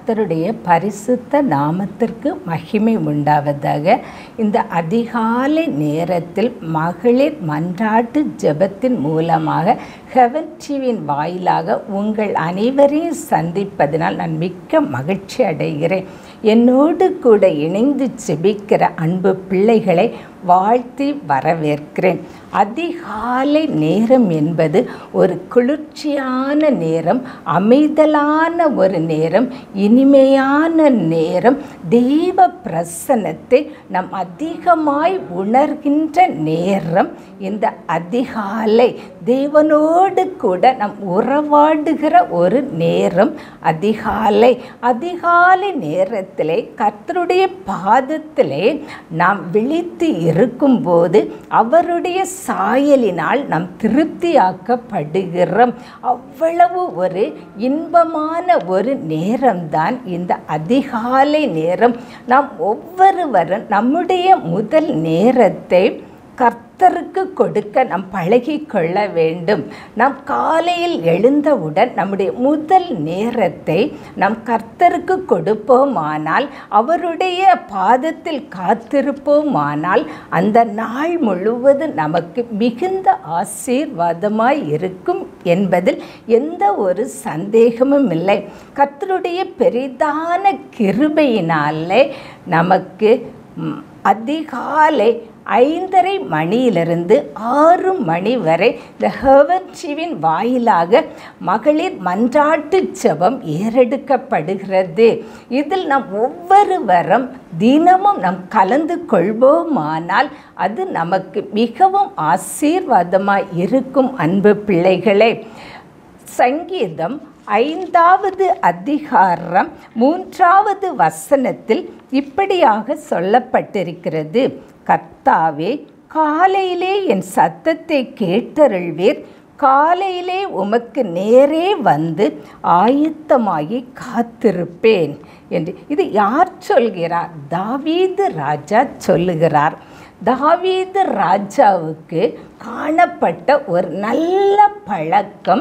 கர்த்தருடைய பரிசுத்த நாமத்திற்கு மகிமை உண்டாவதாக இந்த அதிகாலை நேரத்தில் மகளிர் மன்றாட்டு ஜெபத்தின் மூலமாக ஹெவன் டிவியின் வாயிலாக உங்கள் அனைவரையும் சந்திப்பதனால் நான் மிக்க மகிழ்ச்சி அடைகிறேன் என்னோடு கூட இணைந்து செபிக்கிற அன்பு பிள்ளைகளை வாழ்த்தி வரவேற்கிறேன் அதிகாலை நேரம் என்பது ஒரு குளிர்ச்சியான நேரம் அமைதலான ஒரு நேரம் இனிமையான நேரம் தெய்வ பிரசன்னத்தை நாம் அதிகமாய் உணர்கின்ற நேரம் இந்த அதிகாலை தேவனோடு கூட நாம் உறவாடுகிற ஒரு நேரம் அதிகாலை அதிகாலை நேரத்திலே கர்த்தருடைய பாதத்திலே நாம் விழித்து இருக்கும்போது அவருடைய சாயலினால் நாம் திருப்தியாக்கப்படுகிறோம் அவ்வளவு ஒரு இன்பமான ஒரு நேரம்தான் இந்த அதிகாலை நேரம் நாம் ஒவ்வொருவரும் நம்முடைய முதல் நேரத்தை கர்த்தருக்கு கொடுக்க நாம் பழகி கொள்ள வேண்டும் நாம் காலையில் எழுந்தவுடன் நம்முடைய முதல் நேரத்தை நாம் கர்த்தருக்கு கொடுப்போமானால் அவருடைய பாதத்தில் காத்திருப்போமானால் அந்த நாள் முழுவதும் நமக்கு மிகுந்த ஆசீர்வாதமாய் இருக்கும் என்பதில் எந்த ஒரு சந்தேகமும் இல்லை கர்த்தருடைய பெரிதான கிருபையினாலே நமக்கு ம், அதிகாலை ஐந்தரை மணியிலிருந்து ஆறு மணி வரை இந்த ஹெவன் சிவின் வாயிலாக மகளிர் மன்றாட்டு ஜெபம் ஏறெடுக்கப்படுகிறது இதில் நாம் ஒவ்வொருவரும் தினமும் நாம் கலந்து கொள்வோமானால் அது நமக்கு மிகவும் ஆசீர்வாதமாய் இருக்கும் அன்பு பிள்ளைகளே சங்கீதம் ஐந்தாவது அதிகாரம் மூன்றாவது வசனத்தில் இப்படியாக சொல்லப்பட்டிருக்கிறது கர்த்தாவே காலையிலே என் சத்தத்தை கேட்டருள்வீர் காலையிலே உமக்கு நேரே வந்து ஆயத்தமாகி காத்திருப்பேன் என்று இது யார் சொல்கிறார் தாவீது ராஜா சொல்லுகிறார் தாவீது ராஜாவுக்கு காணப்பட்ட ஒரு நல்ல பழக்கம்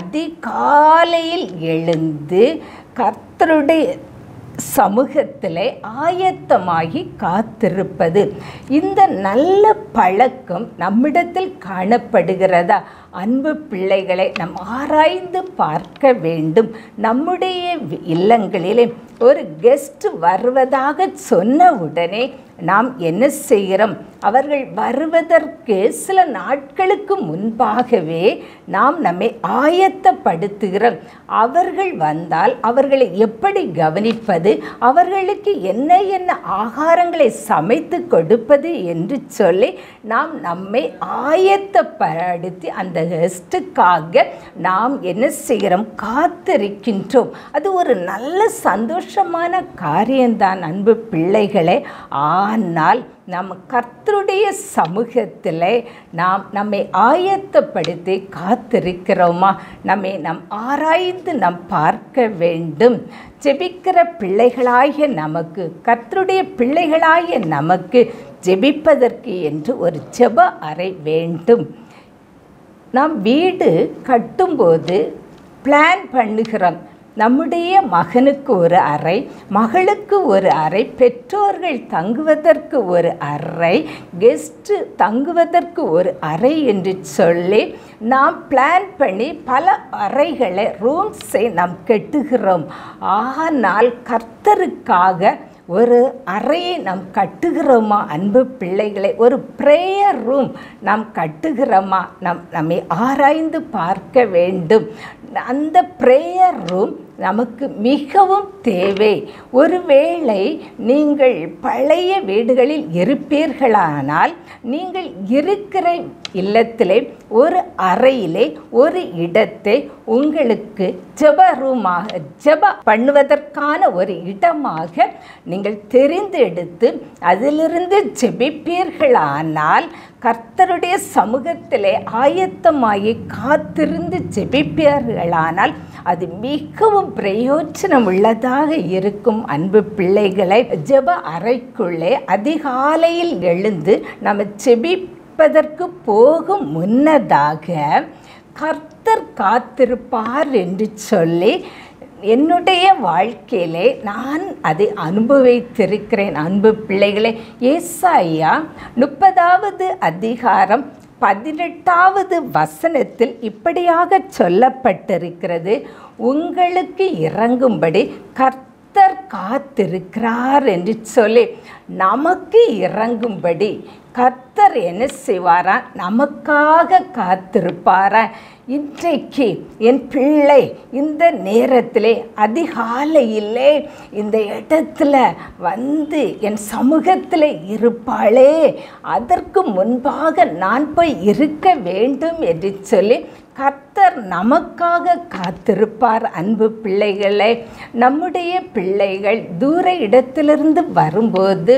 அதிகாலையில் எழுந்து கர்த்தருடைய சமூகத்திலே ஆயத்தமாகி காத்திருப்பது இந்த நல்ல பழக்கம் நம்மிடத்தில் காணப்படுகிறதா அன்பு பிள்ளைகளை நாம் ஆராய்ந்து பார்க்க வேண்டும் நம்முடைய இல்லங்களிலே ஒரு கெஸ்ட் வருவதாக சொன்ன உடனே நாம் என்ன செய்கிறோம் அவர்கள் வருவதற்கு சில நாட்களுக்கு முன்பாகவே நாம் நம்மை ஆயத்தப்படுத்துகிறோம் அவர்கள் வந்தால் அவர்களை எப்படி கவனிப்பது அவர்களுக்கு என்ன என்ன ஆகாரங்களை சமைத்து கொடுப்பது என்று சொல்லி நாம் நம்மை ஆயத்தப்படுத்தி அந்த கெஸ்ட்டுக்காக நாம் என்ன செய்கிறோம் காத்திருக்கின்றோம் அது ஒரு நல்ல சந்தோஷமான காரியம்தான் அன்பு பிள்ளைகளே ஆனால் நம் கர்த்தருடைய சமூகத்தில் நாம் நம்மை ஆயத்தப்படுத்தி காத்திருக்கிறோமா நம்மை நாம் ஆராய்ந்து நாம் பார்க்க வேண்டும் ஜெபிக்கிற பிள்ளைகளாகிய நமக்கு கர்த்தருடைய பிள்ளைகளாகிய நமக்கு ஜெபிப்பதற்கு என்று ஒரு ஜெப அறை வேண்டும் நாம் வீடு கட்டும்போது பிளான் பண்ணுகிறோம் நம்முடைய மகனுக்கு ஒரு அறை மகளுக்கு ஒரு அறை பெற்றோர்கள் தங்குவதற்கு ஒரு அறை கெஸ்ட்டு தங்குவதற்கு ஒரு அறை என்று சொல்லி நாம் பிளான் பண்ணி பல அறைகளை ரூம்ஸை நாம் கட்டுகிறோம் ஆனால் கர்த்தருக்காக ஒரு அறையை நாம் கட்டுகிறோமா அன்பு பிள்ளைகளை ஒரு ப்ரேயர் ரூம் நாம் கட்டுகிறோமா நம் நம்மை ஆராய்ந்து பார்க்க வேண்டும் அந்த ப்ரேயர் ரூம் நமக்கு மிகவும் தேவை ஒருவேளை நீங்கள் பழைய வீடுகளில் இருப்பீர்களானால் நீங்கள் இருக்கிற இல்லத்திலே ஒரு அறையிலே ஒரு இடத்தை உங்களுக்கு ஜெப ரூமாக ஜெப பண்ணுவதற்கான ஒரு இடமாக நீங்கள் தெரிந்தெடுத்து அதிலிருந்து ஜெபிப்பீர்களானால் கர்த்தருடைய சமூகத்திலே ஆயத்தமாகி காத்திருந்து ஜெபிப்பீர்களானால் அது மிகவும் பிரயோஜனம் உள்ளதாக இருக்கும் அன்பு பிள்ளைகளை ஜெப அறைக்குள்ளே அதிகாலையில் எழுந்து நம்ம ஜெபிப்பதற்கு போகும் முன்னதாக கர்த்தர் காத்திருப்பார் என்று சொல்லி என்னுடைய வாழ்க்கையிலே நான் அதை அனுபவித்திருக்கிறேன் அன்பு பிள்ளைகளே ஏசாயா முப்பதாவது அதிகாரம் பதினெட்டாவது வசனத்தில் இப்படியாக சொல்லப்பட்டிருக்கிறது உங்களுக்கு இறங்கும்படி கர்த்தர் காத்திருக்கிறார் என்று சொல்லி நமக்கு இறங்கும்படி கர்த்தர் என்ன செய்வாரா நமக்காக காத்திருப்பாரா இன்றைக்கு என் பிள்ளை இந்த நேரத்திலே அதிகாலையிலே இந்த இடத்துல வந்து என் சமூகத்தில் இருப்பாளே அதற்கு முன்பாக நான் போய் இருக்க வேண்டும் என்று சொல்லி கர்த்தர் நமக்காக காத்திருப்பார் அன்பு பிள்ளைகளை நம்முடைய பிள்ளைகள் தூர இடத்திலிருந்து வரும்போது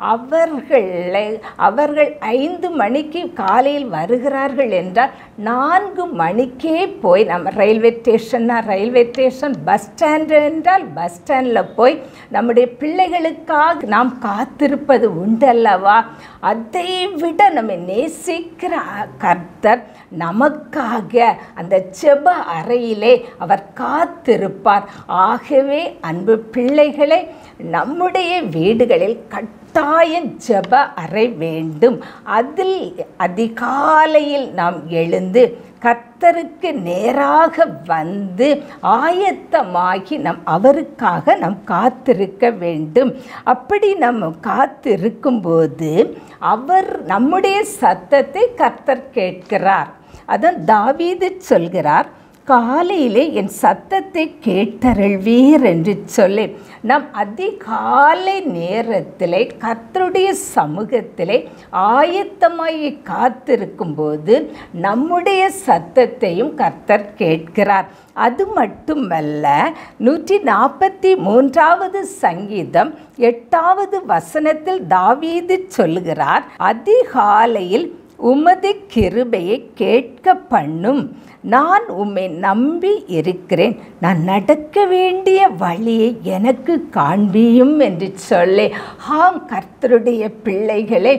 அவர்களை அவர்கள் ஐந்து மணிக்கு காலையில் வருகிறார்கள் என்றால் நான்கு மணிக்கே போய் நம்ம ரயில்வே ஸ்டேஷன்னா ரயில்வே ஸ்டேஷன் பஸ் ஸ்டாண்டு என்றால் பஸ் ஸ்டாண்டில் போய் நம்முடைய பிள்ளைகளுக்காக நாம் காத்திருப்பது உண்டல்லவா அதை விட நம்ம நேசிக்கிற கர்த்தர் நமக்காக அந்த செப அறையிலே அவர் காத்திருப்பார் ஆகவே அன்பு பிள்ளைகளை நம்முடைய வீடுகளில் கட்டாயம் ஜெப அறை வேண்டும் அதில் அதிகாலையில் நாம் எழுந்து கர்த்தருக்கு நேராக வந்து ஆயத்தமாகி நம் அவருக்காக நாம் காத்திருக்க வேண்டும் அப்படி நம்ம காத்திருக்கும்போது அவர் நம்முடைய சத்தத்தை கர்த்தர் கேட்கிறார் அதான் தாவீது சொல்கிறார் காலையிலே என் சத்தத்தை கேட்டருள்வீர் என்று சொல்லி நாம் அதிகாலை நேரத்திலே கர்த்தருடைய சமூகத்திலே ஆயத்தமாகி காத்திருக்கும்போது நம்முடைய சத்தத்தையும் கர்த்தர் கேட்கிறார் அது மட்டுமல்ல நூற்றி நாற்பத்தி மூன்றாவது சங்கீதம் எட்டாவது வசனத்தில் தாவீது சொல்கிறார் அதிகாலையில் உமது கிருபையை கேட்க பண்ணும் நான் உம்மை நம்பி இருக்கிறேன் நான் நடக்க வேண்டிய வழியை எனக்கு காண்பியும் என்று சொல்லி ஆம் கர்த்தருடைய பிள்ளைகளை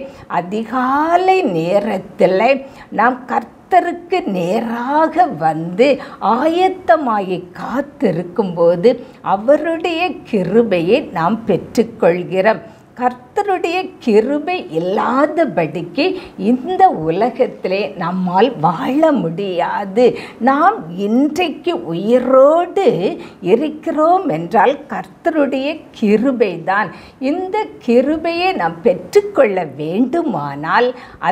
அதிகாலை நேரத்தில் நாம் கர்த்தருக்கு நேராக வந்து ஆயத்தமாகி காத்திருக்கும்போது அவருடைய கிருபையை நாம் பெற்றுக்கொள்கிறோம் கர்த்தருடைய கிருபை இல்லாதபடிக்கு இந்த உலகத்திலே நம்மால் வாழ முடியாது நாம் இன்றைக்கு உயிரோடு இருக்கிறோம் என்றால் கர்த்தருடைய கிருபை தான் இந்த கிருபையை நாம் பெற்றுக்கொள்ள வேண்டுமானால்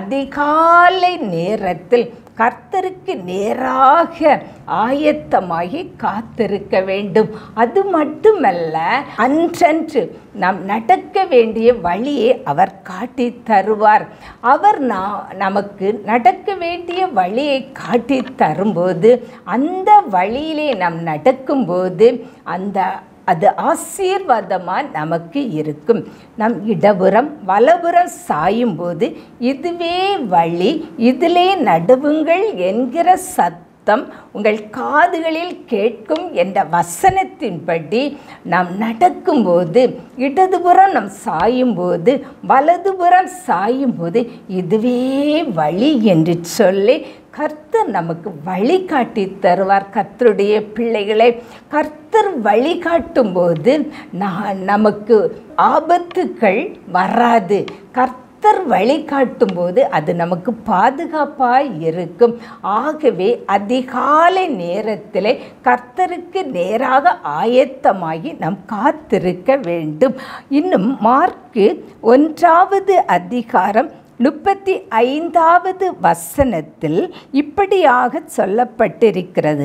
அதிகாலை நேரத்தில் கர்த்தருக்கு நேராக ஆயத்தமாகி காத்திருக்க வேண்டும் அது மட்டுமல்ல அன்றன்று நாம் நடக்க வேண்டிய வழியை அவர் காட்டி தருவார் அவர் நான் நமக்கு நடக்க வேண்டிய வழியை காட்டி தரும்போது அந்த வழியிலே நாம் நடக்கும்போது அந்த அது ஆசீர்வாதமாக நமக்கு இருக்கும் நம் இடபுறம் வலபுறம் சாயும்போது இதுவே வழி இதிலே நடுவுங்கள் என்கிற சத்தம் உங்கள் காதுகளில் கேட்கும் என்ற வசனத்தின்படி நாம் நடக்கும்போது இடதுபுறம் நாம் சாயும்போது வலதுபுறம் சாயும்போது இதுவே வழி என்று சொல்லி கர்த்தர் நமக்கு வழிகாட்டி தருவார் கர்த்தருடைய பிள்ளைகளை கர்த்தர் வழிகாட்டும்போது நான் நமக்கு ஆபத்துக்கள் வராது கர்த்தர் வழிகாட்டும் போது அது நமக்கு பாதுகாப்பாக இருக்கும் ஆகவே அதிகாலை நேரத்தில் கர்த்தருக்கு நேராக ஆயத்தமாகி நாம் காத்திருக்க வேண்டும் இன்னும் மார்க்கு ஒன்றாவது அதிகாரம் முப்பத்தி ஐந்தாவது வசனத்தில் இப்படியாக சொல்லப்பட்டிருக்கிறது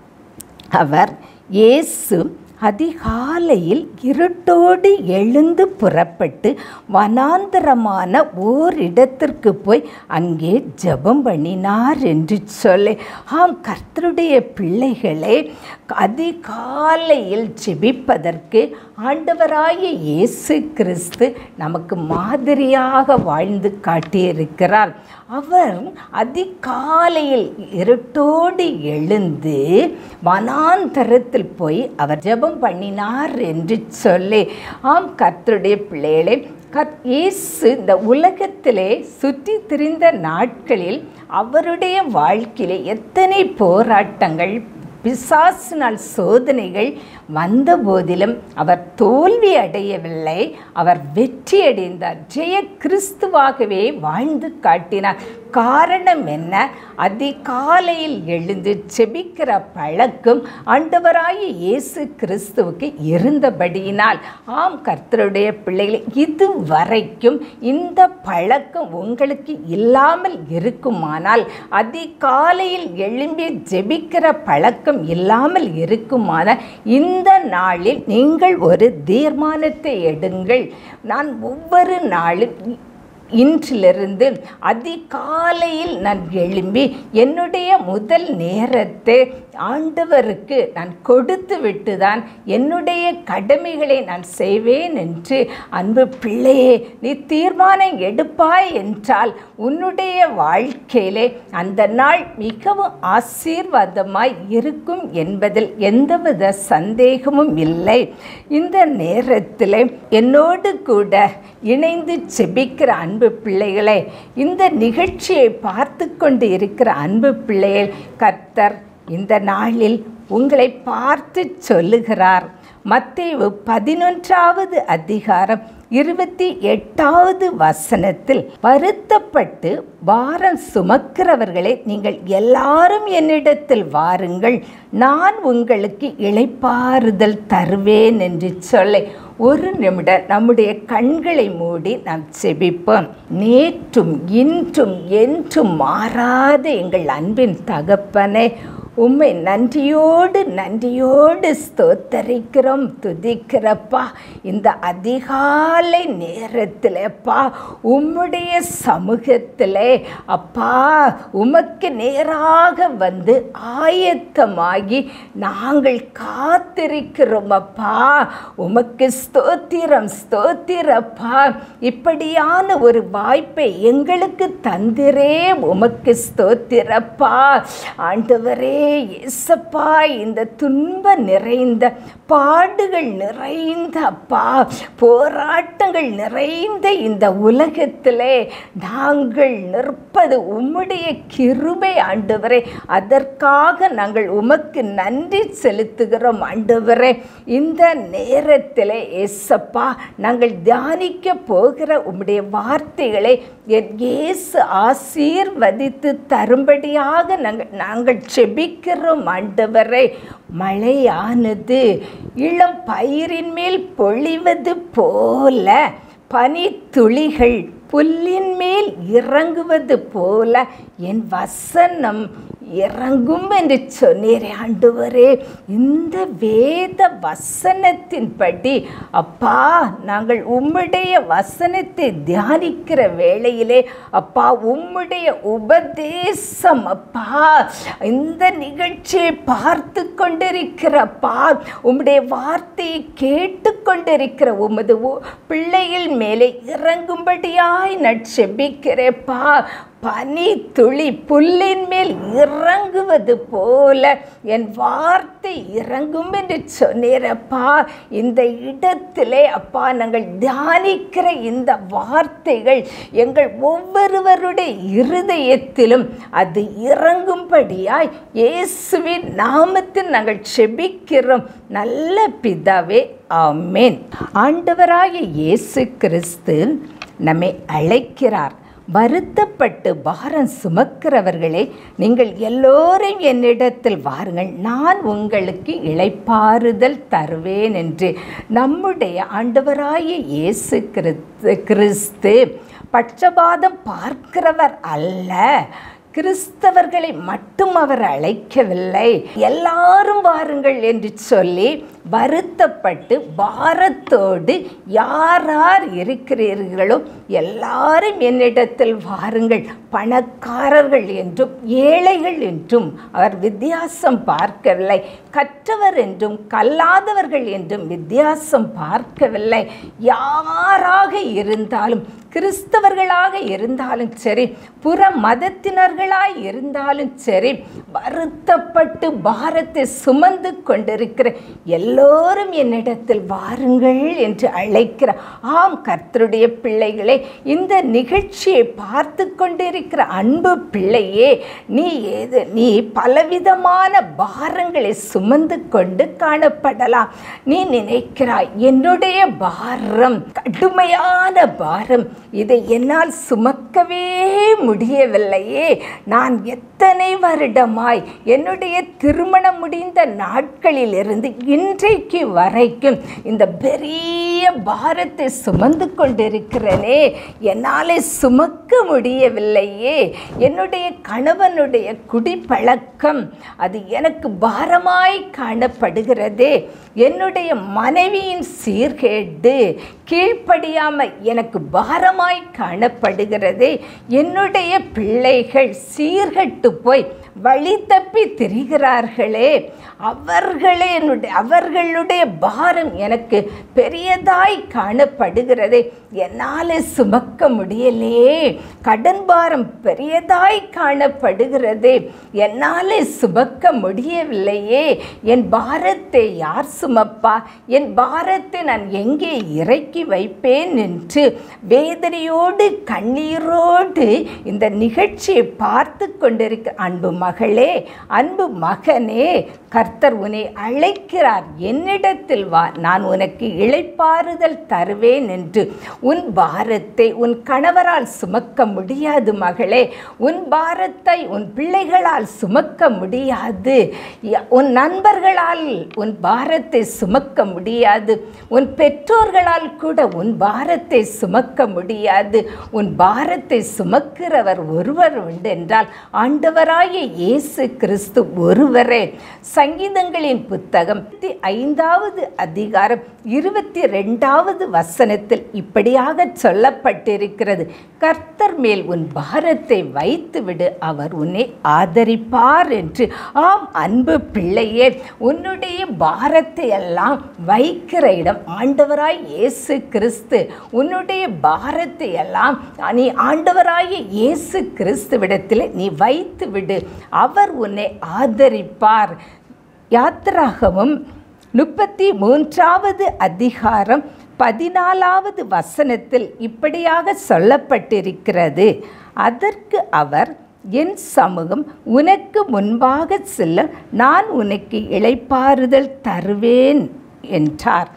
அவர் இயேசு அதிகாலையில் இருட்டோடு எழுந்து புறப்பட்டு வனாந்தரமான ஓரிடத்திற்கு போய் அங்கே ஜெபம் பண்ணினார் என்று சொல்லி ஆம் கர்த்தருடைய பிள்ளைகளே அதிகாலையில் ஜெபிப்பதற்கு ஆண்டவராகிய இயேசு கிறிஸ்து நமக்கு மாதிரியாக வாழ்ந்து காட்டியிருக்கிறார் அவர் அதிகாலையில் இருட்டோடு எழுந்து வனாந்தரத்தில் போய் அவர் ஜெபம் பண்ணினார் என்று சொல்லி ஆம் கர்த்தருடைய பிள்ளைகளே கத் இயேசு இந்த உலகத்திலே சுற்றி திரிந்த நாட்களில் அவருடைய வாழ்க்கையிலே எத்தனை போராட்டங்கள் பிசாசினால் சோதனைகள் வந்த போதிலும் அவர் தோல்வி அடையவில்லை அவர் வெற்றி அடைந்தார் ஜெய கிறிஸ்துவாகவே வாழ்ந்து காட்டினார் காரணம் என்ன அதிகாலையில் எழுந்து செபிக்கிற பழக்கம் ஆண்டவராகிய இயேசு கிறிஸ்துவுக்கு இருந்தபடியினால் ஆம் கர்த்தருடைய பிள்ளைகளை இது வரைக்கும் இந்த பழக்கம் உங்களுக்கு இல்லாமல் இருக்குமானால் அதிகாலையில் எழும்பி ஜெபிக்கிற பழக்கம் இல்லாமல் இருக்குமானால் இந்த நாளில் நீங்கள் ஒரு தீர்மானத்தை எடுங்கள் நான் ஒவ்வொரு நாளும் இன்றிலிருந்து அதிகாலையில் நான் எழும்பி என்னுடைய முதல் நேரத்தை ஆண்டவருக்கு நான் கொடுத்து விட்டுதான் என்னுடைய கடமைகளை நான் செய்வேன் என்று அன்பு பிள்ளையே நீ தீர்மானம் எடுப்பாய் என்றால் உன்னுடைய வாழ்க்கையிலே அந்த நாள் மிகவும் ஆசீர்வாதமாய் இருக்கும் என்பதில் எந்தவித சந்தேகமும் இல்லை இந்த நேரத்தில் என்னோடு கூட இணைந்து செபிக்கிற அன்பு பிள்ளைகளே இந்த நிகழ்ச்சியை பார்த்து கொண்டு இருக்கிற அன்பு பிள்ளைகள் கர்த்தர் இந்த நாளில் உங்களை பார்த்து சொல்லுகிறார் மத்தேயு பதினொன்றாவது அதிகாரம் இருபத்தி எட்டாவது வசனத்தில் வருத்தப்பட்டு பாரம் சுமக்கிறவர்களே நீங்கள் எல்லாரும் என்னிடத்தில் வாருங்கள் நான் உங்களுக்கு இளைப்பாறுதல் தருவேன் என்று சொல்ல ஒரு நிமிடம் நம்முடைய கண்களை மூடி நாம் செபிப்போம் நேற்றும் இன்றும் என்றும் மாறாத எங்கள் அன்பின் தகப்பனே உம்மை நன்றியோடு நன்றியோடு ஸ்தோத்தரிக்கிறோம் துதிக்கிறப்பா இந்த அதிகாலை நேரத்திலப்பா உம்முடைய சமூகத்தில் அப்பா உமக்கு நேராக வந்து ஆயத்தமாகி நாங்கள் காத்திருக்கிறோம் அப்பா உமக்கு ஸ்தோத்திரம் ஸ்தோத்திரப்பா இப்படியான ஒரு வாய்ப்பை எங்களுக்கு தந்திரே உமக்கு ஸ்தோத்திரப்பா ஆண்டவரே இயேசப்பா இந்த துன்ப நிறைந்த பாடுகள் நிறைந்த அப்பா போராட்டங்கள் நிறைந்த இந்த உலகத்திலே நாங்கள் நிற்பது உம்முடைய கிருபை ஆண்டவரே அதற்காக நாங்கள் உமக்கு நன்றி செலுத்துகிறோம் ஆண்டவரே இந்த நேரத்தில் ஏசப்பா நாங்கள் தியானிக்க போகிற உம்முடைய வார்த்தைகளை என் இயேசு ஆசீர்வதித்து தரும்படியாக நாங்கள் நாங்கள் செபிக்கிறோம் ஆண்டவரை மழையானது இளம் பயிரின் மேல் பொழிவது போல பனித்துளிகள் புல்லின் மேல் இறங்குவது போல என் வசனம் இறங்கும் என்று சொன்னீரே ஆண்டவரே இந்த வேத வசனத்தின்படி அப்பா நாங்கள் உம்முடைய வசனத்தை தியானிக்கிற வேளையிலே அப்பா உம்முடைய உபதேசம் அப்பா இந்த நிகழ்ச்சியை பார்த்து கொண்டிருக்கிறப்பா உம்முடைய வார்த்தையை கேட்டுக்கொண்டிருக்கிற உமது உ- பிள்ளைகள் மேலே இறங்கும்படியாய் நட்செபிக்கிறேப்பா பனி துளி புல்லின் மேல் இறங்குவது போல என் வார்த்தை இறங்கும் என்று சொன்னீரப்பா இந்த இடத்திலே அப்பா நாங்கள் தியானிக்கிற இந்த வார்த்தைகள் எங்கள் ஒவ்வொருவருடைய இருதயத்திலும் அது இறங்கும்படியாய் இயேசுவின் நாமத்தில் நாங்கள் செபிக்கிறோம் நல்ல பிதாவே ஆமென் ஆண்டவராகிய இயேசு கிறிஸ்து நம்மை அழைக்கிறார் வருத்தப்பட்டு பாரம் சுமக்கிறவர்களே நீங்கள் எல்லோரும் என்னிடத்தில் வாருங்கள் நான் உங்களுக்கு இளைப்பாறுதல் தருவேன் என்று நம்முடைய ஆண்டவராகிய இயேசு கிறிஸ்து கிறிஸ்து பட்சபாதம் பார்க்கிறவர் அல்ல கிறிஸ்தவர்களை மட்டும் அவர் அழைக்கவில்லை எல்லாரும் வாருங்கள் என்று சொல்லி வருத்தப்பட்டு பாரத்தோடு யார் யார் இருக்கிறீர்களோ எல்லாரும் என்னிடத்தில் வாருங்கள் பணக்காரர்கள் என்றும் ஏழைகள் என்றும் அவர் வித்தியாசம் பார்க்கவில்லை கற்றவர் என்றும் கல்லாதவர்கள் என்றும் வித்தியாசம் பார்க்கவில்லை யாராக இருந்தாலும் கிறிஸ்தவர்களாக இருந்தாலும் சரி புற மதத்தினர்களாய் இருந்தாலும் சரி வருத்தப்பட்டு பாரத்தை சுமந்து கொண்டிருக்கிற எல்லா எல்லோரும் என்னிடத்தில் வாருங்கள் என்று அழைக்கிற ஆம் கர்த்தருடைய பிள்ளைகளே இந்த நிகழ்ச்சியை பார்த்து கொண்டிருக்கிற அன்பு பிள்ளையே நீ ஏது நீ பலவிதமான பாரங்களை சுமந்து கொண்டு காணப்படலாம் நீ நினைக்கிறாய் என்னுடைய பாரம் கடுமையான பாரம் இதை என்னால் சுமக்கவே முடியவில்லையே நான் எத்தனை வருடமாய் என்னுடைய திருமணம் முடிந்த நாட்களிலிருந்து இன்றைக்கு வரைக்கும் இந்த பெரிய பாரத்தை சுமந்து கொண்டிருக்கிறேனே என்னாலே சுமக்க முடியவில்லையே என்னுடைய கணவனுடைய குடிப்பழக்கம் அது எனக்கு பாரமாய் காணப்படுகிறதே என்னுடைய மனைவியின் சீர்கேடு கீழ்ப்படியாம எனக்கு பாரமாய் காணப்படுகிறதே என்னுடைய பிள்ளைகள் சீர்கெட்டு போய் வழி தப்பி திரிகிறார்களே அவர்களே என்னுடைய அவர்களுடைய பாரம் எனக்கு பெரியதாய் காணப்படுகிறதே என்னால் சுமக்க முடியலையே கடன் பாரம் பெரியதாய் காணப்படுகிறதே என்னால் சுமக்க முடியவில்லையே என் பாரத்தை யார் சுமப்பா என் பாரத்தை நான் எங்கே இறக்கி வைப்பேன் என்று வேதனையோடு கண்ணீரோடு இந்த நிகழ்ச்சியை பார்த்து கொண்டிருக்க அன்பு மகளே அன்பு மகனே கர்த்தர் உன்னை அழைக்கிறார் என்னிடத்தில் வா நான் உனக்கு இளைப்பாறுதல் தருவேன் என்று உன் பாரத்தை உன் கணவரால் சுமக்க முடியாது மகளே உன் பாரத்தை உன் பிள்ளைகளால் சுமக்க முடியாது ய- உன் நண்பர்களால் உன் பாரத்தை சுமக்க முடியாது உன் பெற்றோர்களால் கூட உன் பாரத்தை சுமக்க முடியாது உன் பாரத்தை சுமக்கிறவர் ஒருவர் உண்டு என்றால் ஆண்டவராய இயேசு கிறிஸ்து ஒருவரே சங்கீதங்களின் புத்தகம் ஐந்தாவது அதிகாரம் இருபத்தி ரெண்டாவது வசனத்தில் இப்படியாக சொல்லப்பட்டிருக்கிறது கர்த்தர் மேல் உன் பாரத்தை வைத்துவிடு அவர் உன்னை ஆதரிப்பார் என்று ஆம் அன்பு பிள்ளையே உன்னுடைய பாரத்தை எல்லாம் வைக்கிற இடம் ஆண்டவராய் இயேசு கிறிஸ்து உன்னுடைய பாரத்தை எல்லாம் நீ ஆண்டவராய இயேசு கிறிஸ்துவிடத்தில் நீ வைத்து விடு அவர் உன்னை ஆதரிப்பார் யாத்திராகமும் முப்பத்தி மூன்றாவது அதிகாரம் பதினாலாவது வசனத்தில் இப்படியாக சொல்லப்பட்டிருக்கிறது அதற்கு அவர் என் சமூகம் உனக்கு முன்பாக செல்ல நான் உனக்கு இளைப்பாறுதல் தருவேன் என்றார்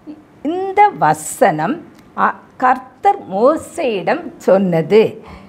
இந்த வசனம் அ- கர்த்தர் மோசையிடம் சொன்னது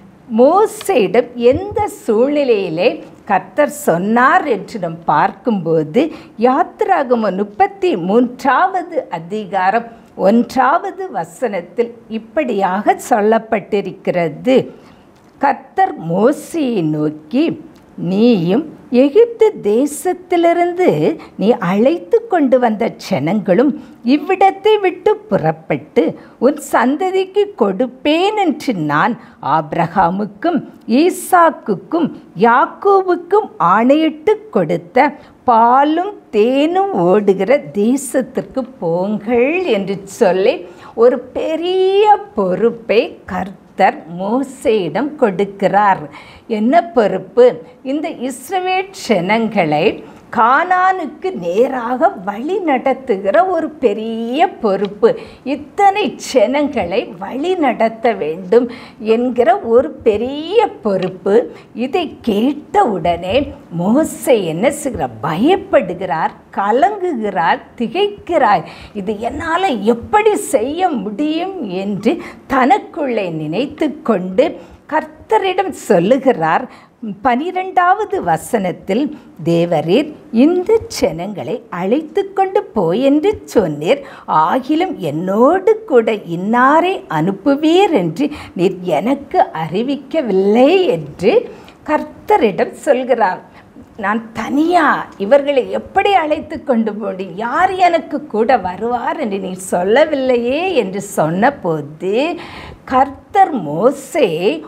மோசையிடம் எந்த சூழ்நிலையிலே கர்த்தர் சொன்னார் என்று நாம் பார்க்கும்போது யாத்திராகமம் முப்பத்தி மூன்றாவது அதிகாரம் ஒன்றாவது வசனத்தில் இப்படியாக சொல்லப்பட்டிருக்கிறது கர்த்தர் மோசையை நோக்கி நீயும் எகிப்து தேசத்திலிருந்து நீ அழைத்து கொண்டு வந்த ஜனங்களும் இவ்விடத்தை விட்டு புறப்பட்டு உன் சந்ததிக்கு கொடுப்பேன் என்று நான் ஆபிரகாமுக்கும் ஈசாக்குக்கும் யாக்கோபுக்கும் ஆணையிட்டு கொடுத்த பாலும் தேனும் ஓடுகிற தேசத்திற்கு போங்கள் என்று சொல்லி ஒரு பெரிய பொறுப்பை கர்த்தர் கர்த்தர் மோசேயிடம் கொடுக்கிறார் என்ன பொறுப்பு இந்த இஸ்ரவேல் ஜனங்களை கானானுக்கு நேராக வழி நடத்துகிற ஒரு பெரிய பொறுப்பு இத்தனை ஜனங்களை வழி நடத்த வேண்டும் என்கிற ஒரு பெரிய பொறுப்பு இதை கேட்ட உடனே மோசே என்ன செய்கிறார் பயப்படுகிறார் கலங்குகிறார் திகைக்கிறார் இது என்னால் எப்படி செய்ய முடியும் என்று தனக்குள்ளே நினைத்து கொண்டு கர்த்தரிடம் சொல்லுகிறார் பனிரெண்டாவது வசனத்தில் தேவரீர் இந்த ஜனங்களை அழைத்து கொண்டு போய் என்று சொன்னீர் ஆகிலும் என்னோடு கூட இன்னாரை அனுப்புவீர் என்று நீர் எனக்கு அறிவிக்கவில்லை என்று கர்த்தரிடம் சொல்கிறார் நான் தனியா இவர்களை எப்படி அழைத்து கொண்டு முடியும் யார் எனக்கு கூட வருவார் என்று நீ சொல்லவில்லையே என்று சொன்னபோது கர்த்தர் மோசே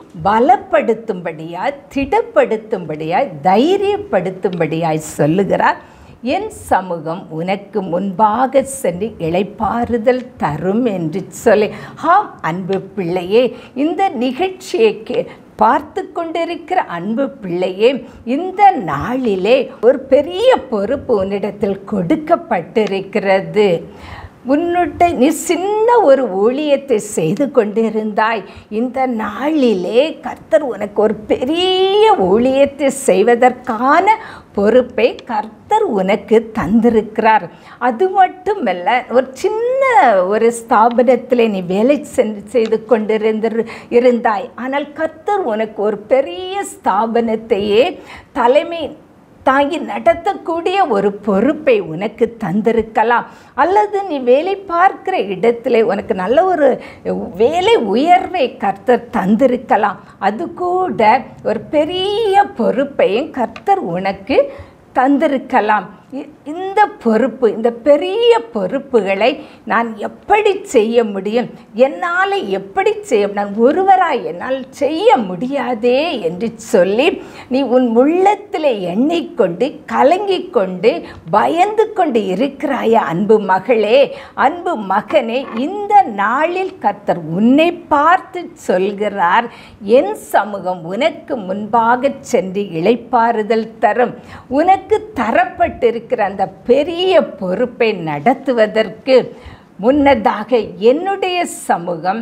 பலப்படுத்தும்படியாய் திடப்படுத்தும்படியாய் தைரியப்படுத்தும்படியாய் சொல்லுகிறார் என் சமூகம் உனக்கு முன்பாக சென்று இளைப்பாறுதல் தரும் என்று சொல்லி ஆம் அன்பு பிள்ளையே இந்த நிகழ்ச்சியை கே பார்த்து கொண்டிருக்கிற அன்பு பிள்ளையே இந்த நாளிலே ஒரு பெரிய பொறுப்பு உன்னிடத்தில் கொடுக்கப்பட்டிருக்கிறது உன்னுடைய நீ சின்ன ஒரு ஊழியத்தை செய்து கொண்டிருந்தாய் இந்த நாளிலே கர்த்தர் உனக்கு ஒரு பெரிய ஊழியத்தை செய்வதற்கான பொறுப்பை கர்த்தர் உனக்கு தந்திருக்கிறார் அது மட்டுமல்ல ஒரு சின்ன ஒரு ஸ்தாபனத்தில் நீ வேலை சென்று செய்து கொண்டிருந்த இருந்தாய் ஆனால் கர்த்தர் உனக்கு ஒரு பெரிய ஸ்தாபனத்தையே தலைமை தாங்கி நடத்தக்கூடிய ஒரு பொறுப்பை உனக்கு தந்திருக்கலாம் அல்லது நீ வேலை பார்க்கிற இடத்துல உனக்கு நல்ல ஒரு வேலை உயர்வை கர்த்தர் தந்திருக்கலாம் அது கூட ஒரு பெரிய பொறுப்பையும் கர்த்தர் உனக்கு தந்திருக்கலாம் இ- இந்த பொறுப்பு இந்த பெரிய பொறுப்புகளை நான் எப்படி செய்ய முடியும் என்னால் எப்படி செய்ய நான் ஒருவராய் என்னால் செய்ய முடியாதே என்று சொல்லி நீ உன் உள்ளத்தில் எண்ணிக்கொண்டு கலங்கிக் கொண்டு பயந்து கொண்டு இருக்கிறாய அன்பு மகளே அன்பு மகனே இந்த நாளில் கர்த்தர் உன்னை பார்த்து சொல்கிறார் என் சமூகம் உனக்கு முன்பாக சென்று இளைப்பாறுதல் தரும் உனக்கு தரப்பட்டிருக்கிற அந்த பெரிய பொறுப்பை நடத்துவதற்கு முன்னதாக என்னுடைய சமூகம்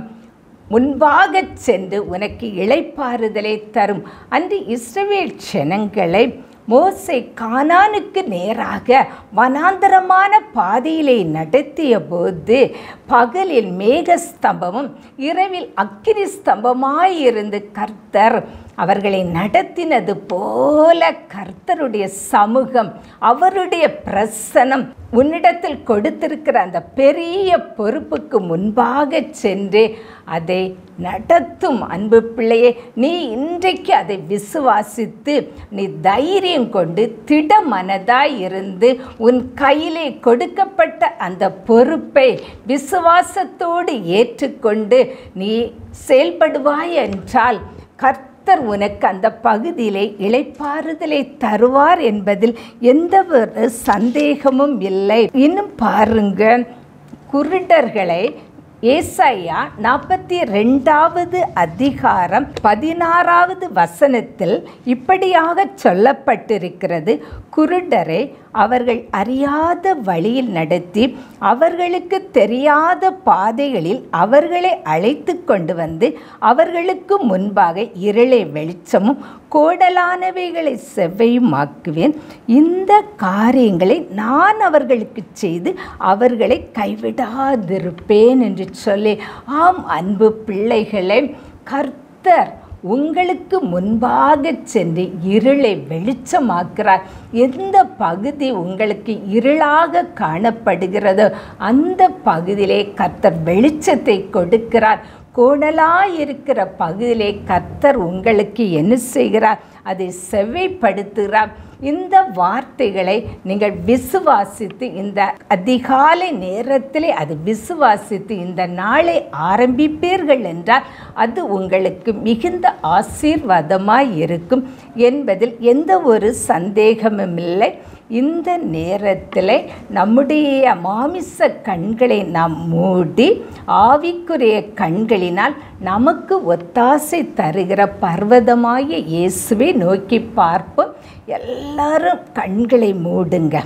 முன்பாக சென்று உனக்கு இளைப்பாறுதலை தரும் அன்று இஸ்ரவேல் ஜனங்களை மோசை கானானுக்கு நேராக வனாந்தரமான பாதையிலே நடத்திய போது பகலில் மேகஸ்தம்பமும் இரவில் அக்கினி ஸ்தம்பமாயிருந்து கர்த்தர் அவர்களை நடத்தினது போல கர்த்தருடைய சமூகம் அவருடைய பிரசனம் உன்னிடத்தில் கொடுத்திருக்கிற அந்த பெரிய பொறுப்புக்கு முன்பாக சென்று அதை நடத்தும் அன்பு பிள்ளையே நீ இன்றைக்கு அதை விசுவாசித்து நீ தைரியம் கொண்டு திட மனதாய் இருந்து உன் கையிலே கொடுக்கப்பட்ட அந்த பொறுப்பை விசுவாசத்தோடு ஏற்றுக்கொண்டு நீ செயல்படுவாய் என்றால் கர்த்தர் உனக்கு அந்த பகுதியிலே இளைப்பாறுதலை தருவார் என்பதில் எந்த ஒரு சந்தேகமும் இல்லை இன்னும் பாருங்க குருடர்களை ஏசாயா நாற்பத்தி ரெண்டாவது அதிகாரம் பதினாறாவது வசனத்தில் இப்படியாக சொல்லப்பட்டிருக்கிறது குருடரை அவர்கள் அறியாத வழியில் நடத்தி அவர்களுக்கு தெரியாத பாதைகளில் அவர்களை அழைத்து கொண்டு வந்து அவர்களுக்கு முன்பாக இருளை வெளிச்சமும் கோடலானவைகளை செவ்வையுமாக்குவேன் இந்த காரியங்களை நான் அவர்களுக்கு செய்து அவர்களை கைவிடாதிருப்பேன் என்று சொல்லி ஆம் அன்பு பிள்ளைகளை கர்த்தர் உங்களுக்கு முன்பாக சென்று இருளை வெளிச்சமாக்குறார் எந்த பகுதி உங்களுக்கு இருளாக காணப்படுகிறதோ அந்த பகுதியிலே கர்த்தர் வெளிச்சத்தை கொடுக்கிறார் கோணலாயிருக்கிற பகுதியிலே கர்த்தர் உங்களுக்கு என்ன செய்கிறார் அதை செவ்வைப்படுத்துகிறார் இந்த வார்த்தைகளை நீங்கள் விசுவாசித்து இந்த அதிகாலை நேரத்திலே அது விசுவாசித்து இந்த நாளை ஆரம்பிப்பீர்கள் என்றால் அது உங்களுக்கு மிகுந்த ஆசீர்வாதமாய் இருக்கும் என்பதில் எந்த ஒரு சந்தேகமும் இல்லை இந்த நேரத்தில் நம்முடைய மாமிச கண்களை நாம் மூடி ஆவிக்குரிய கண்களினால் நமக்கு ஒத்தாசை தருகிற பர்வதமாய இயேசுவை நோக்கி பார்ப்போம் எல்லாரும் கண்களை மூடுங்க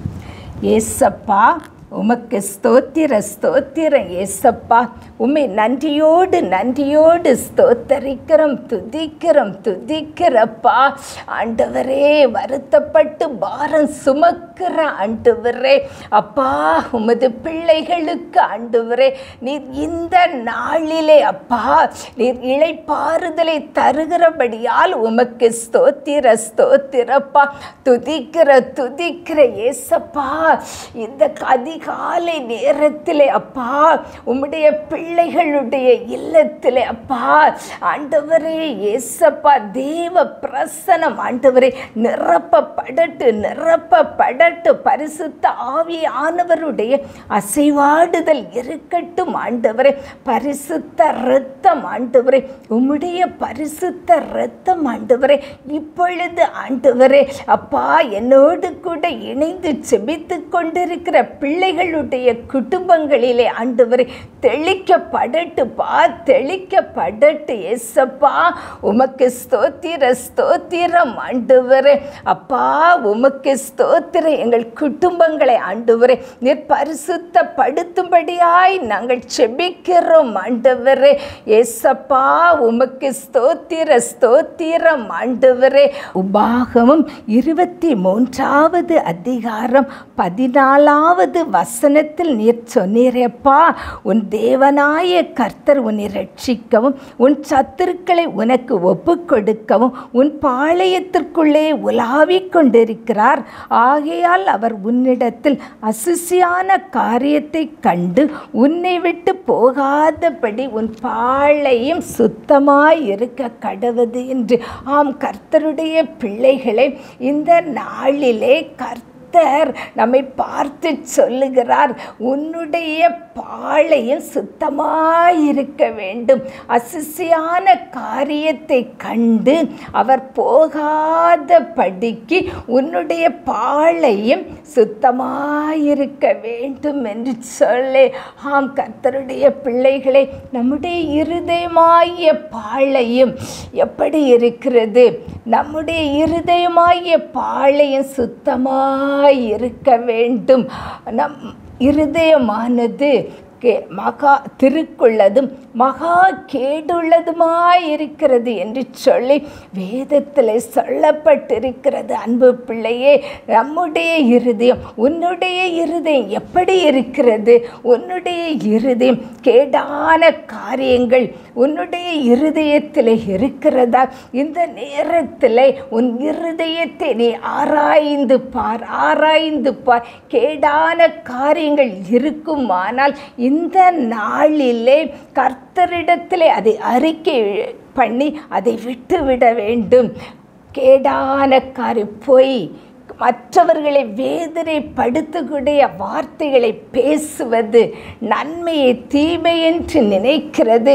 ஏசப்பா உமக்கு ஸ்தோத்திர ஸ்தோத்திரம் ஏசப்பா உம்மை நன்றியோடு நன்றியோடு ஸ்தோத்தரிக்கிறோம் துதிக்கிறோம் துதிக்கிறப்பா ஆண்டவரே வருத்தப்பட்டு பாரம் சுமக்கிற ஆண்டவரே அப்பா உமது பிள்ளைகளுக்கு ஆண்டவரே நீர் இந்த நாளிலே அப்பா நீர் இளைப்பாறுதலை தருகிறபடியால் உமக்கு ஸ்தோத்திர ஸ்தோத்திரப்பா துதிக்கிற துதிக்கிற ஏசப்பா இந்த அதிகாலை நேரத்திலே அப்பா உம்முடைய பிள்ளைகளுடைய இல்லத்திலே அப்பா ஆண்டவரே ஏசப்பா தேவ பிரசனம் ஆண்டவரே நிரப்பப்படட்டு நிரப்பப்படட்டு பரிசுத்த ஆவியானவருடைய அசைவாடுதல் இருக்கட்டும் ஆண்டவரே பரிசுத்த இரத்தம் ஆண்டவரே உம்முடைய பரிசுத்த இரத்தம் ஆண்டவரே இப்பொழுது ஆண்டவரே அப்பா என்னோடு கூட இணைந்து செபித்து கொண்டிருக்கிற பிள்ளை பிள்ளைகளுடைய குடும்பங்களிலே ஆண்டவரே தெளிக்கப்படட்டு பா தெளிக்கப்படட்டு எஸ்ஸப்பா உமக்கு ஸ்தோத்திர ஸ்தோத்திரம் ஆண்டவரே அப்பா உமக்கு ஸ்தோத்திரம் எங்கள் குடும்பங்களை ஆண்டவரே நீர் பரிசுத்தப்படுத்தும்படியாய் நாங்கள் செபிக்கிறோம் ஆண்டவரே எஸ்ஸப்பா உமக்கு ஸ்தோத்திர ஸ்தோத்திரம் ஆண்டவரே உபாகமும் இருபத்தி மூன்றாவது அதிகாரம் பதினாலாவது வசனத்தில் நீர் சொன்னீரப்பா உன் தேவனாய கர்த்தர் உன்னை ரட்சிக்கவும் உன் சத்துருக்களை உனக்கு ஒப்பு கொடுக்கவும் உன் பாளையத்திற்குள்ளே உலாவிக் கொண்டிருக்கிறார் ஆகையால் அவர் உன்னிடத்தில் அசிசியான காரியத்தை கண்டு உன்னை விட்டு போகாதபடி உன் பாளையம் சுத்தமாய் இருக்க கடவுது என்று ஆம் கர்த்தருடைய பிள்ளைகளை இந்த நாளிலே கர்த்தர் கர்த்தர் நம்மை பார்த்து சொல்லுகிறார் உன்னுடைய பாளையம் சுத்தமாயிருக்க வேண்டும் அசிசியான காரியத்தை கண்டு அவர் போகாத படிக்கு உன்னுடைய பாளையம் சுத்தமாயிருக்க வேண்டும் என்று சொல்லி ஆம் கர்த்தருடைய பிள்ளைகளை நம்முடைய இருதயமாகிய பாளையம் எப்படி இருக்கிறது நம்முடைய இருதயமாகிய பாளையம் சுத்தமாக இருக்க வேண்டும் நம் இருதயமானது கே மகா திருக்குள்ளதும் மகா கேடுள்ளதுமாய் இருக்கிறது என்று சொல்லி வேதத்தில் சொல்லப்பட்டிருக்கிறது அன்பு பிள்ளையே நம்முடைய இருதயம் உன்னுடைய இருதயம் எப்படி இருக்கிறது உன்னுடைய இருதயம் கேடான காரியங்கள் உன்னுடைய இருதயத்தில் இருக்கிறதா இந்த நேரத்தில் உன் இருதயத்தை நீ ஆராய்ந்து பார் ஆராய்ந்து பார் கேடான காரியங்கள் இருக்குமானால் இந்த நாளிலே கர்த்தரிடத்திலே அதை அறிக்கை பண்ணி அதை விட்டுவிட வேண்டும் கேடான காரி பொய் மற்றவர்களை வேதனைப்படுத்தக்கூடிய வார்த்தைகளை பேசுவது நன்மையை தீமை என்று நினைக்கிறது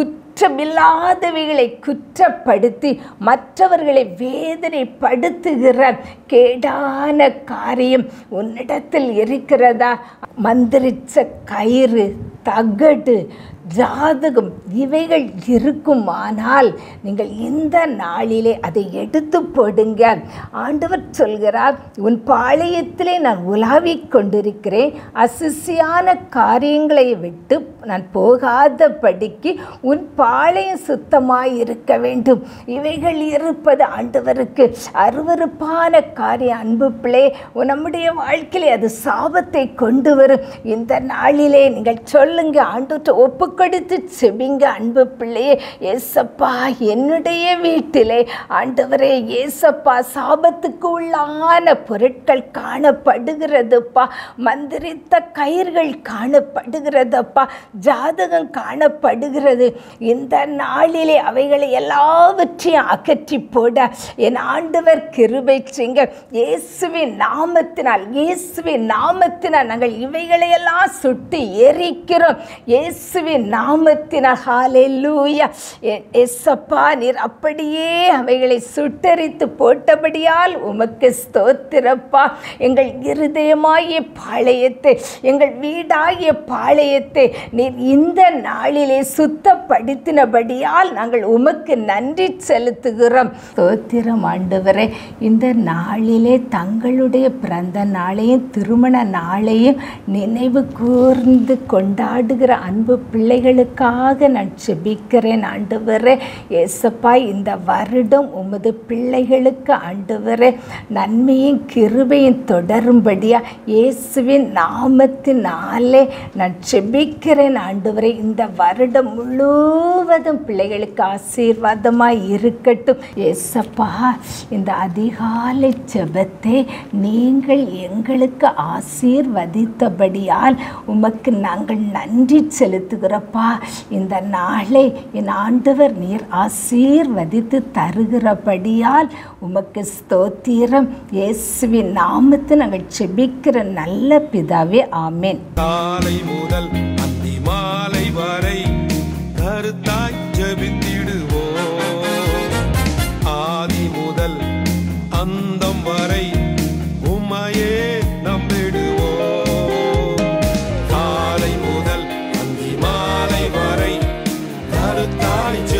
குற்றமில்லாதவைகளை குற்றப்படுத்தி மற்றவர்களை வேதனைப்படுத்துகிற கேடான காரியம் உன்னிடத்தில் இருக்கிறதா மந்திரிச்ச கயிறு தகடு ஜாதகம் இவைகள் இருக்குமானால் நீங்கள் இந்த நாளிலே அதை எடுத்து போடுங்க ஆண்டவர் சொல்கிறார் உன் பாளையத்திலே நான் உலாவிக் கொண்டிருக்கிறேன் அசிசியான காரியங்களை விட்டு நான் போகாத படிக்கு உன் பாளையம் சுத்தமாய் இருக்க வேண்டும் இவைகள் இருப்பது ஆண்டவருக்கு அருவருப்பான காரியம் அன்பு பிள்ளை நம்முடைய வாழ்க்கையிலே அது சாபத்தை கொண்டு வரும் இந்த நாளிலே நீங்கள் சொல்லுங்க ஆண்டு ஒப்பு கொடுத்து செபிங்க அன்பு பிள்ளையே ஏசப்பா என்னுடைய வீட்டிலே ஆண்டவரே ஏசப்பா சாபத்துக்கு உள்ளான பொருட்கள் காணப்படுகிறதுப்பா மந்திரித்த கயிர்கள் காணப்படுகிறதப்பா ஜாதகம் காணப்படுகிறது இந்த நாளிலே அவைகளை எல்லாவற்றையும் அகற்றி போட என் ஆண்டவர் கிருபை செய்ங்க இயேசுவின் நாமத்தினால் இயேசுவின் நாமத்தினால் நாங்கள் இவைகளையெல்லாம் சுட்டு எரிக்கிறோம் இயேசுவின் நாமத்தினால் ஹalleluya எஸ்ஸப்பா நீர் அப்படியே அவைகளை சுட்டரித்து போட்டபடியால் உமக்கு ஸ்தோத்திரப்பா எங்கள் இருதயமாகிய பாளையத்தை எங்கள் வீடாகிய பாளையத்தை நீர் இந்த நாளிலே சுத்தப்படுத்தினபடியால் நாங்கள் உமக்கு நன்றி செலுத்துகிறோம் ஸ்தோத்திரம் ஆண்டவரே இந்த நாளிலே தங்களுடைய பிறந்த நாளையும் திருமண நாளையும் நினைவு கூர்ந்து கொண்டாடுகிற அன்பு பிள்ளைகளுக்காக நான் செபிக்கிறேன் ஆண்டவரே ஏசப்பா இந்த வருடம் உமது பிள்ளைகளுக்கு ஆண்டவரே நன்மையும் கிருபையும் தொடரும்படியா இயேசுவின் நாமத்தினாலே நான் செபிக்கிறேன் ஆண்டவரே இந்த வருடம் முழுவதும் பிள்ளைகளுக்கு ஆசீர்வாதமாக இருக்கட்டும் ஏசப்பா இந்த அதிகாலை ஜெபத்தை நீங்கள் எங்களுக்கு ஆசீர்வதித்தபடியால் உமக்கு நாங்கள் நன்றி செலுத்துகிறப்பா இந்த நாளை என் ஆண்டவர் நீர் ஆசீர்வதித்து தருகிறபடியால் உமக்கு ஸ்தோத்திரம் இயேசுவின் நாமத்தை நாங்கள் செபிக்கிற நல்ல பிதாவே ஆமென் காலை முதல் அந்தி மாலை வரை கருத்தாய் ஜெபித்திடுவோம் ஆதி முதல் அந்தம் வரை உம்மையே நம்பிடுவோம் கருத்தாய்